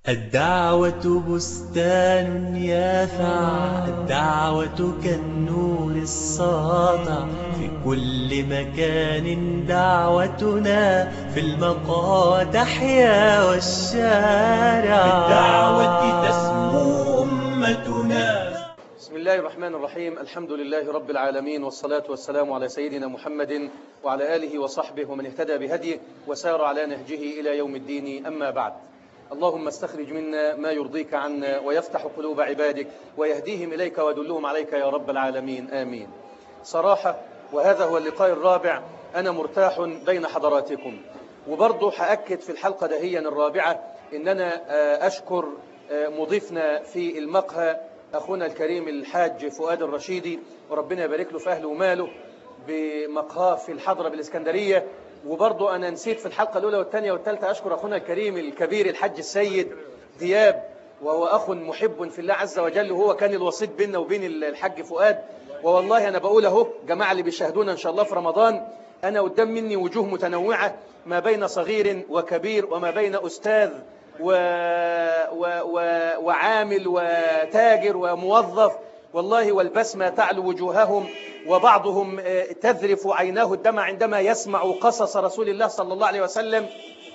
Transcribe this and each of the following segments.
الدعوة بستان يافع الدعوة كالنور الساطع في كل مكان دعوتنا في المقام تحيا والشارع بالدعوة تسمو أمتنا بسم الله الرحمن الرحيم الحمد لله رب العالمين والصلاة والسلام على سيدنا محمد وعلى آله وصحبه ومن اهتدى بهديه وسار على نهجه إلى يوم الدين أما بعد اللهم استخرج منا ما يرضيك عنا ويفتح قلوب عبادك ويهديهم إليك ويدلهم عليك يا رب العالمين آمين صراحة وهذا هو اللقاء الرابع أنا مرتاح بين حضراتكم وبرضه هأكد في الحلقة دهيا الرابعة إن أنا أشكر مضيفنا في المقهى أخونا الكريم الحاج فؤاد الرشيدي وربنا يبارك له في أهله وماله بمقهاه في الحضرة بالإسكندرية وبرضه أنا نسيت في الحلقة الأولى والثانية والثالثة أشكر أخونا الكريم الكبير الحج السيد دياب وهو أخ محب في الله عز وجل وهو كان الوسيط بيننا وبين الحج فؤاد والله أنا بقول أهو جماعة اللي بيشاهدونا إن شاء الله في رمضان أنا قدام مني وجوه متنوعة ما بين صغير وكبير وما بين أستاذ و... و... و... وعامل وتاجر وموظف والله والبسمة تعلو وجوههم وبعضهم تذرف عيناه الدمع عندما يسمع قصص رسول الله صلى الله عليه وسلم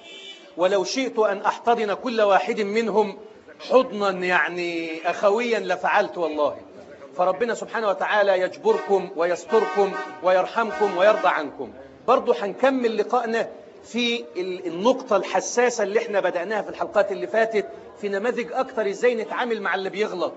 ولو شئت أن أحتضن كل واحد منهم حضنا يعني أخويا لفعلت والله فربنا سبحانه وتعالى يجبركم ويستركم ويرحمكم ويرضى عنكم برضو هنكمل لقائنا في النقطة الحساسة اللي احنا بدأناها في الحلقات اللي فاتت في نماذج أكتر ازاي نتعامل مع اللي بيغلط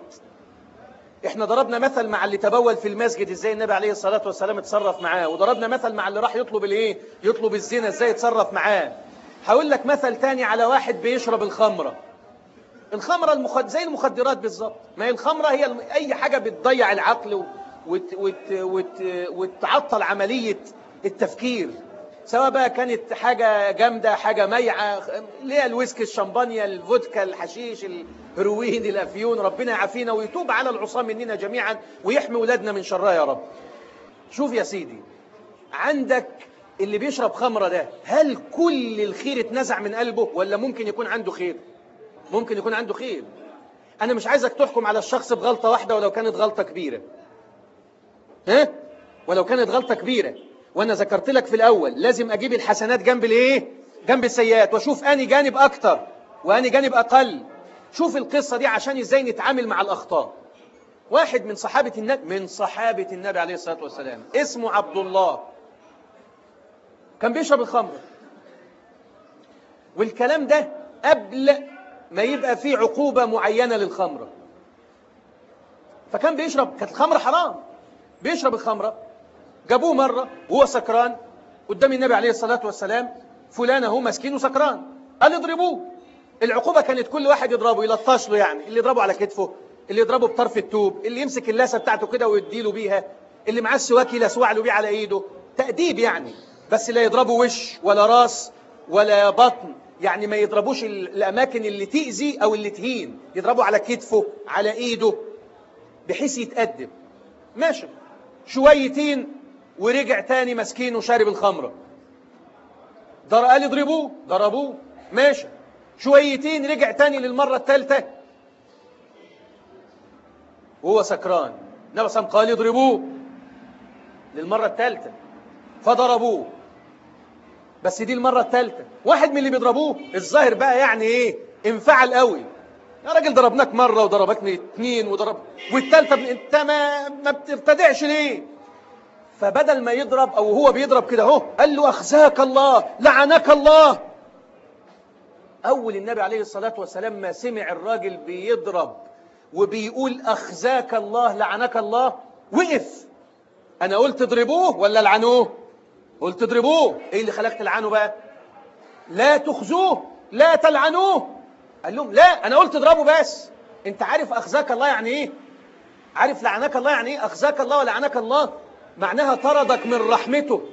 احنا ضربنا مثل مع اللي تبول في المسجد ازاي النبي عليه الصلاة والسلام اتصرف معاه وضربنا مثل مع اللي راح يطلب الايه يطلب الزنا ازاي يتصرف معاه هقول لك مثل تاني على واحد بيشرب الخمرة الخمرة المخد... زي المخدرات بالظبط ما هي الخمرة هي الم... اي حاجة بتضيع العقل و... وت... وت... وت... وتعطل عملية التفكير سواء بقى كانت حاجة جامدة حاجة ميعة اللي هي الويسكي الشمبانيا الفودكا الحشيش الهروين الأفيون ربنا يعافينا ويتوب على العصام مننا جميعا ويحمي ولادنا من شرها يا رب شوف يا سيدي عندك اللي بيشرب خمرة ده هل كل الخير اتنزع من قلبه ولا ممكن يكون عنده خير ممكن يكون عنده خير أنا مش عايزك تحكم على الشخص بغلطة واحدة ولو كانت غلطة كبيرة ها ولو كانت غلطة كبيرة وانا ذكرت لك في الاول لازم اجيب الحسنات جنب الايه جنب السيئات واشوف اني جانب اكتر واني جانب اقل شوف القصة دي عشان ازاي نتعامل مع الاخطاء واحد من صحابة النبي من صحابة النبي عليه الصلاة والسلام اسمه عبد الله كان بيشرب الخمر والكلام ده قبل ما يبقى فيه عقوبة معينة للخمرة فكان بيشرب كانت الخمرة حرام بيشرب الخمرة جابوه مرة وهو سكران قدام النبي عليه الصلاة والسلام فلان اهو مسكين وسكران قال اضربوه العقوبة كانت كل واحد يضربه يلطش له يعني اللي يضربه على كتفه اللي يضربه بطرف التوب اللي يمسك اللاسة بتاعته كده ويديله بيها اللي معاه السواك يلسوع له بيه على ايده تأديب يعني بس لا يضربه وش ولا راس ولا بطن يعني ما يضربوش الأماكن اللي تأذي أو اللي تهين يضربه على كتفه على ايده بحيث يتأدب ماشي شويتين ورجع تاني مسكين وشارب الخمرة در قال اضربوه ضربوه ماشي شويتين رجع تاني للمرة الثالثة وهو سكران النبي صلى قال اضربوه للمرة الثالثة فضربوه بس دي المرة الثالثة واحد من اللي بيضربوه الظاهر بقى يعني ايه انفعل قوي يا راجل ضربناك مرة وضربتني اتنين وضرب والثالثة انت ما ما بترتدعش ليه فبدل ما يضرب أو هو بيضرب كده اهو قال له أخزاك الله لعنك الله أول النبي عليه الصلاة والسلام ما سمع الراجل بيضرب وبيقول أخزاك الله لعنك الله وقف أنا قلت اضربوه ولا لعنوه قلت اضربوه إيه اللي خلاك تلعنه بقى لا تخزوه لا تلعنوه قال لهم لا أنا قلت اضربه بس أنت عارف أخزاك الله يعني إيه عارف لعنك الله يعني إيه أخزاك الله ولعنك الله معناها طردك من رحمته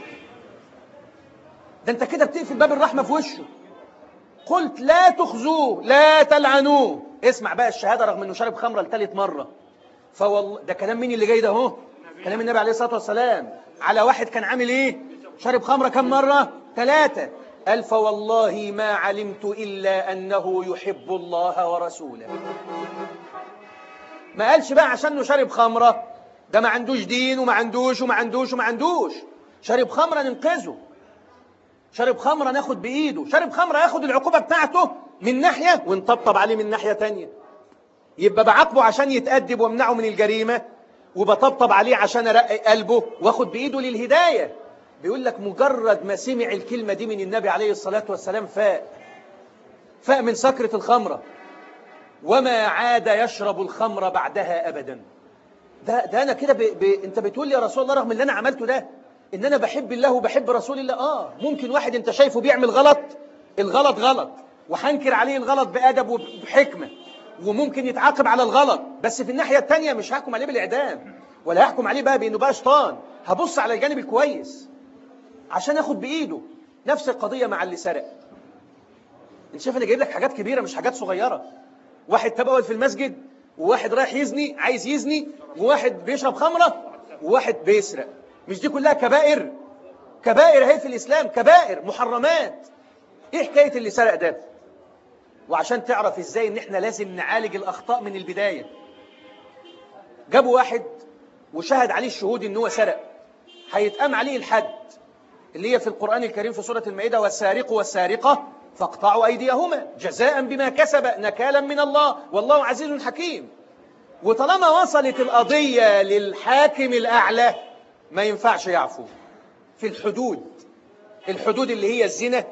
ده انت كده بتقفل باب الرحمة في وشه قلت لا تخزوه لا تلعنوه اسمع بقى الشهادة رغم انه شرب خمرة لثالث مرة فوالله ده كلام مين اللي جاي ده اهو كلام النبي عليه الصلاة والسلام على واحد كان عامل ايه شرب خمرة كم مرة ثلاثة قال فوالله ما علمت إلا أنه يحب الله ورسوله ما قالش بقى عشان شرب خمرة ده ما عندوش دين وما عندوش وما عندوش وما عندوش شرب خمرة ننقذه شرب خمرة ناخد بإيده شرب خمرة ياخد العقوبة بتاعته من ناحية ونطبطب عليه من ناحية تانية يبقى بعاقبه عشان يتأدب وامنعه من الجريمة وبطبطب عليه عشان أرقق قلبه واخد بإيده للهداية بيقول لك مجرد ما سمع الكلمة دي من النبي عليه الصلاة والسلام فاق فاق من سكرة الخمرة وما عاد يشرب الخمر بعدها أبدا ده, ده أنا كده ب... ب... أنت بتقول لي يا رسول الله رغم اللي أنا عملته ده إن أنا بحب الله وبحب رسول الله آه ممكن واحد أنت شايفه بيعمل غلط الغلط غلط وحنكر عليه الغلط بأدب وبحكمة وممكن يتعاقب على الغلط بس في الناحية التانية مش هحكم عليه بالإعدام ولا هحكم عليه بقى بأنه بقى شيطان هبص على الجانب الكويس عشان اخد بإيده نفس القضية مع اللي سرق انت شايف انا جايب لك حاجات كبيرة مش حاجات صغيرة واحد تبول في المسجد وواحد رايح يزني عايز يزني وواحد بيشرب خمرة وواحد بيسرق مش دي كلها كبائر كبائر هي في الإسلام كبائر محرمات ايه حكاية اللي سرق ده وعشان تعرف ازاي ان احنا لازم نعالج الأخطاء من البداية جابوا واحد وشهد عليه الشهود ان هو سرق هيتقام عليه الحد اللي هي في القرآن الكريم في سورة المائدة والسارق والسارقة فاقطعوا أيديهما جزاء بما كسب نكالا من الله والله عزيز حكيم وطالما وصلت القضية للحاكم الأعلى ما ينفعش يعفو في الحدود الحدود اللي هي الزنا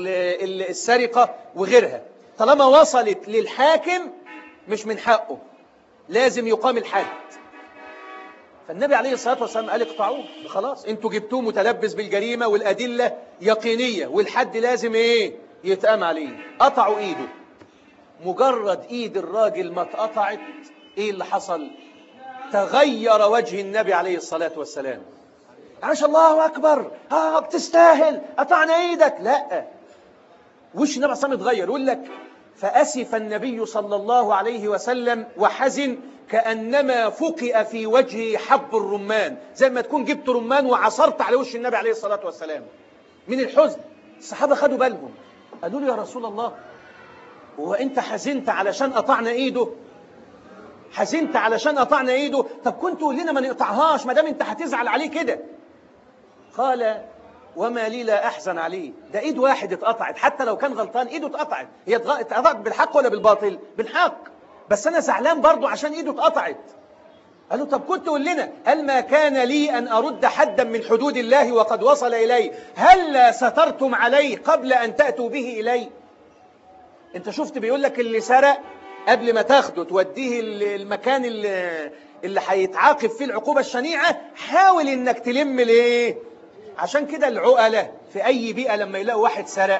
السرقة وغيرها طالما وصلت للحاكم مش من حقه لازم يقام الحد فالنبي عليه الصلاة والسلام قال اقطعوه خلاص انتوا جبتوه متلبس بالجريمة والأدلة يقينية والحد لازم ايه يتقام عليه قطعوا ايده مجرد ايد الراجل ما اتقطعت ايه اللي حصل تغير وجه النبي عليه الصلاة والسلام عاش الله أكبر اه بتستاهل قطعنا ايدك لا وش النبي صلى الله عليه وسلم اتغير يقول لك فأسف النبي صلى الله عليه وسلم وحزن كأنما فقئ في وجهه حب الرمان زي ما تكون جبت رمان وعصرت على وش النبي عليه الصلاة والسلام من الحزن الصحابة خدوا بالهم قالوا له يا رسول الله هو أنت حزنت علشان قطعنا إيده حزنت علشان قطعنا إيده طب كنت تقول لنا ما نقطعهاش ما دام أنت هتزعل عليه كده قال وما لي لا أحزن عليه ده إيد واحد اتقطعت حتى لو كان غلطان إيده اتقطعت هي اتقطعت بالحق ولا بالباطل بالحق بس أنا زعلان برضو عشان إيده اتقطعت قالوا طب كنت تقول لنا هل ما كان لي أن أرد حدا من حدود الله وقد وصل إلي هل سترتم عليه قبل أن تأتوا به إلي انت شفت بيقول لك اللي سرق قبل ما تاخده توديه المكان اللي, اللي هيتعاقب فيه العقوبة الشنيعة حاول انك تلم ليه عشان كده العقلة في أي بيئة لما يلاقوا واحد سرق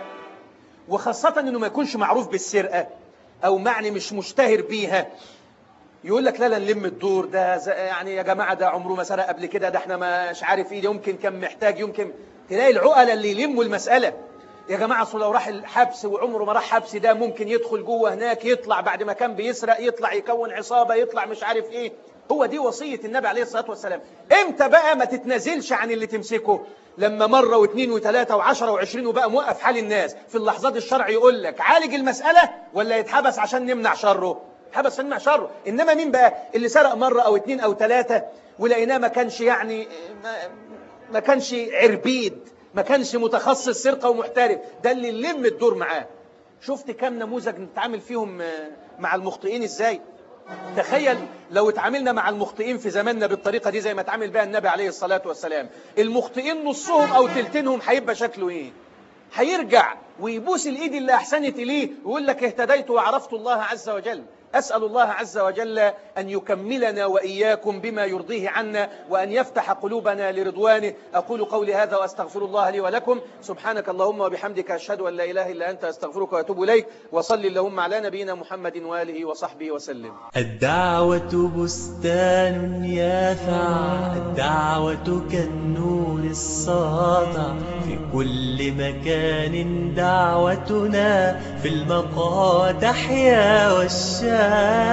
وخاصة انه ما يكونش معروف بالسرقة او معني مش مشتهر بيها يقول لك لا لا نلم الدور ده يعني يا جماعة ده عمره ما سرق قبل كده ده احنا مش عارف ايه يمكن كان محتاج يمكن تلاقي العقلة اللي يلموا المسألة يا جماعة أصل لو راح الحبس وعمره ما راح حبس ده ممكن يدخل جوه هناك يطلع بعد ما كان بيسرق يطلع يكون عصابة يطلع مش عارف ايه هو دي وصية النبي عليه الصلاة والسلام امتى بقى ما تتنازلش عن اللي تمسكه لما مرة واثنين وثلاثة وعشرة وعشرين وبقى موقف حال الناس في اللحظات الشرع يقول لك عالج المسألة ولا يتحبس عشان نمنع شره حبس عشان نمنع شره إنما مين بقى اللي سرق مرة أو اثنين أو ثلاثة ولقيناه ما كانش يعني ما, ما كانش عربيد ما كانش متخصص سرقة ومحترف ده اللي نلم الدور معاه شفت كم نموذج نتعامل فيهم مع المخطئين ازاي تخيل لو اتعاملنا مع المخطئين في زماننا بالطريقة دي زي ما اتعامل بها النبي عليه الصلاة والسلام المخطئين نصهم أو تلتينهم هيبقى شكله إيه هيرجع ويبوس الإيد اللي أحسنت إليه ويقول لك اهتديت وعرفت الله عز وجل أسأل الله عز وجل أن يكملنا وإياكم بما يرضيه عنا وأن يفتح قلوبنا لرضوانه أقول قولي هذا وأستغفر الله لي ولكم سبحانك اللهم وبحمدك أشهد أن لا إله إلا أنت أستغفرك وأتوب إليك وصل اللهم على نبينا محمد وآله وصحبه وسلم الدعوة بستان يافع الدعوة كالنور الساطع في كل مكان دعوتنا في المقادح يا والشارع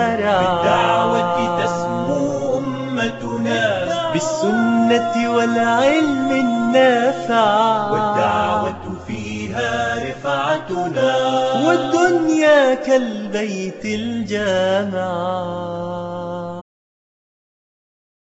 بالدعوة تسمو أمتنا بالسنة والعلم النافع والدعوة فيها منفعتنا والدنيا كالبيت الجامع